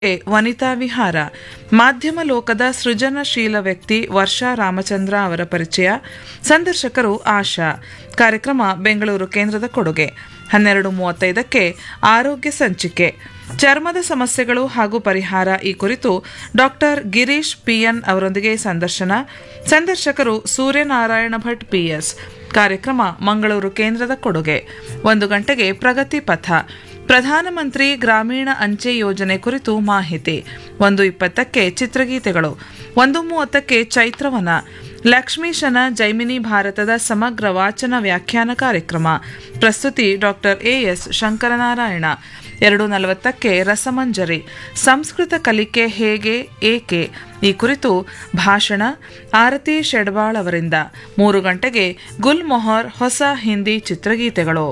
A, ವನಿತಾ ವಿಹಾರ ಮಾಧ್ಯಮ ಲೋಕದ ಸೃಜನಶೀಲ ವ್ಯಕ್ತಿ ವರ್ಷಾ ರಾಮಚಂದ್ರ ಅವರ ಪರಿಚಯ ಸಂದರ್ಶಕರು ಆಶಾ ಕಾರ್ಯಕ್ರಮ ಬೆಂಗಳೂರು ಕೇಂದ್ರದ ಕೊಡುಗೆ ಹನ್ನೆರಡು ಮೂವತ್ತೈದಕ್ಕೆ ಆರೋಗ್ಯ ಸಂಚಿಕೆ ಚರ್ಮದ ಸಮಸ್ಯೆಗಳು ಹಾಗೂ ಪರಿಹಾರ ಈ ಕುರಿತು ಡಾಕ್ಟರ್ ಗಿರೀಶ್ ಪಿಎನ್ ಅವರೊಂದಿಗೆ ಸಂದರ್ಶನ ಸಂದರ್ಶಕರು ಸೂರ್ಯನಾರಾಯಣ ಭಟ್ ಪಿಎಸ್ ಕಾರ್ಯಕ್ರಮ ಮಂಗಳೂರು ಕೇಂದ್ರದ ಕೊಡುಗೆ ಒಂದು ಗಂಟೆಗೆ ಪ್ರಗತಿ ಪಥ ಪ್ರಧಾನಮಂತ್ರಿ ಗ್ರಾಮೀಣ ಅಂಚೆ ಯೋಜನೆ ಕುರಿತು ಮಾಹಿತಿ ಒಂದು ಇಪ್ಪತ್ತಕ್ಕೆ ಚಿತ್ರಗೀತೆಗಳು ಒಂದು ಮೂವತ್ತಕ್ಕೆ ಚೈತ್ರವನ ಲಕ್ಷ್ಮೀಶನ ಜೈಮಿನಿ ಭಾರತದ ಸಮಗ್ರ ವಾಚನ ವ್ಯಾಖ್ಯಾನ ಕಾರ್ಯಕ್ರಮ ಪ್ರಸ್ತುತಿ ಡಾಕ್ಟರ್ ಎಎಸ್ ಶಂಕರನಾರಾಯಣ ಎರಡು ನಲವತ್ತಕ್ಕೆ ರಸಮಂಜರಿ ಸಂಸ್ಕೃತ ಕಲಿಕೆ ಹೇಗೆ ಏಕೆ ಈ ಕುರಿತು ಭಾಷಣ ಆರತಿ ಶೆಡ್ಬಾಳ್ ಅವರಿಂದ ಮೂರು ಗಂಟೆಗೆ ಗುಲ್ ಮೊಹರ್ ಹೊಸ ಹಿಂದಿ ಚಿತ್ರಗೀತೆಗಳು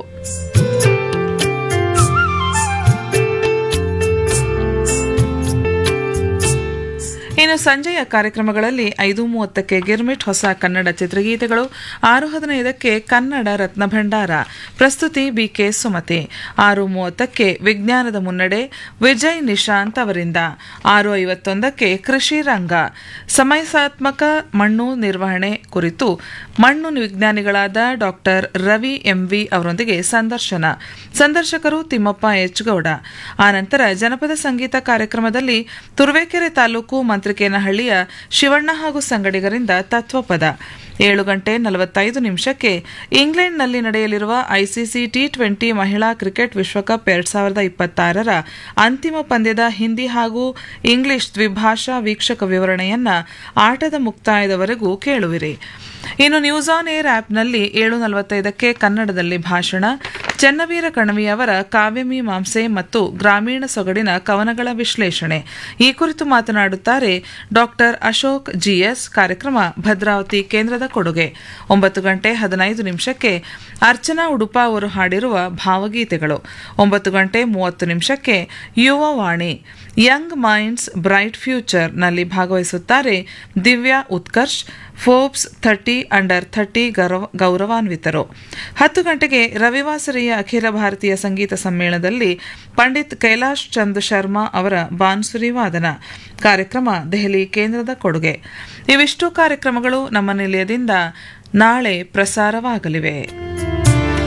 ಇನ್ನು ಸಂಜೆಯ ಕಾರ್ಯಕ್ರಮಗಳಲ್ಲಿ ಐದು ಮೂವತ್ತಕ್ಕೆ ಗಿರ್ಮಿಟ್ ಹೊಸ ಕನ್ನಡ ಚಿತ್ರಗೀತೆಗಳು ಆರು ಹದಿನೈದಕ್ಕೆ ಕನ್ನಡ ರತ್ನ ಭಂಡಾರ ಪ್ರಸ್ತುತಿ ಬಿಕೆ ಸುಮತಿ ಆರು ಮೂವತ್ತಕ್ಕೆ ವಿಜ್ಞಾನದ ಮುನ್ನಡೆ ವಿಜಯ್ ನಿಶಾಂತ್ ಅವರಿಂದ ಆರು ಐವತ್ತೊಂದಕ್ಕೆ ಕೃಷಿ ರಂಗ ಸಮಯಸಾತ್ಮಕ ಮಣ್ಣು ನಿರ್ವಹಣೆ ಕುರಿತು ಮಣ್ಣು ವಿಜ್ಞಾನಿಗಳಾದ ಡಾಕ್ಟರ್ ರವಿ ಎಂವಿ ಅವರೊಂದಿಗೆ ಸಂದರ್ಶನ ಸಂದರ್ಶಕರು ತಿಮ್ಮಪ್ಪ ಎಚ್ ಗೌಡ ಆನಂತರ ಜನಪದ ಸಂಗೀತ ಕಾರ್ಯಕ್ರಮದಲ್ಲಿ ತುರುವೇಕೆರೆ ತಾಲೂಕು ಮಂತ್ರಿಕೇನಹಳ್ಳಿಯ ಶಿವಣ್ಣ ಹಾಗೂ ಸಂಗಡಿಗರಿಂದ ತತ್ವಪದ ಏಳು ಗಂಟೆ ನಲವತ್ತೈದು ನಿಮಿಷಕ್ಕೆ ಇಂಗ್ಲೆಂಡ್ನಲ್ಲಿ ನಡೆಯಲಿರುವ ಐಸಿಸಿ ಟಿ ಟ್ವೆಂಟಿ ಮಹಿಳಾ ಕ್ರಿಕೆಟ್ ವಿಶ್ವಕಪ್ ಎರಡ್ ಸಾವಿರದ ಇಪ್ಪತ್ತಾರರ ಅಂತಿಮ ಪಂದ್ಯದ ಹಿಂದಿ ಹಾಗೂ ಇಂಗ್ಲಿಷ್ ದ್ವಿಭಾಷಾ ವೀಕ್ಷಕ ವಿವರಣೆಯನ್ನ ಆಟದ ಮುಕ್ತಾಯದವರೆಗೂ ಕೇಳುವಿರಿ ಇನ್ನು ನ್ಯೂಸ್ ಆನ್ ಏರ್ ಆಪ್ನಲ್ಲಿ ಏಳು ನಲವತ್ತೈದಕ್ಕೆ ಕನ್ನಡದಲ್ಲಿ ಭಾಷಣ ಚೆನ್ನವೀರ ಕಣವಿಯವರ ಕಾವ್ಯಮೀಮಾಂಸೆ ಮತ್ತು ಗ್ರಾಮೀಣ ಸೊಗಡಿನ ಕವನಗಳ ವಿಶ್ಲೇಷಣೆ ಈ ಕುರಿತು ಮಾತನಾಡುತ್ತಾರೆ ಡಾಕ್ಟರ್ ಅಶೋಕ್ ಜಿಎಸ್ ಕಾರ್ಯಕ್ರಮ ಭದ್ರಾವತಿ ಕೇಂದ್ರದ ಕೊಡುಗೆ ಒಂಬತ್ತು ಗಂಟೆ ಹದಿನೈದು ನಿಮಿಷಕ್ಕೆ ಅರ್ಚನಾ ಉಡುಪ ಅವರು ಹಾಡಿರುವ ಭಾವಗೀತೆಗಳು ಒಂಬತ್ತು ಗಂಟೆ ಮೂವತ್ತು ನಿಮಿಷಕ್ಕೆ Yuva Vani young minds bright future ನಲ್ಲಿ ಭಾಗವಹಿಸುತ್ತಾರೆ Divya Utkarsh Forbes thirty under thirty ಗೌರವಾನ್ವಿತರು ಹತ್ತು ಗಂಟೆಗೆ ರವಿವಾಸರಿಯ ಅಖಿಲ ಭಾರತೀಯ ಸಂಗೀತ ಸಮ್ಮೇಳನದಲ್ಲಿ ಪಂಡಿತ್ ಕೈಲಾಶ್ ಚಂದ್ ಶರ್ಮಾ ಅವರ ಬಾನ್ಸುರಿ ವಾದನ ಕಾರ್ಯಕ್ರಮ ದೆಹಲಿ ಕೇಂದ್ರದ ಕೊಡುಗೆ ಇವಿಷ್ಟು ಕಾರ್ಯಕ್ರಮಗಳು ನಮ್ಮ ನಿಲಯದಿಂದ ನಾಳೆ ಪ್ರಸಾರವಾಗಲಿವೆ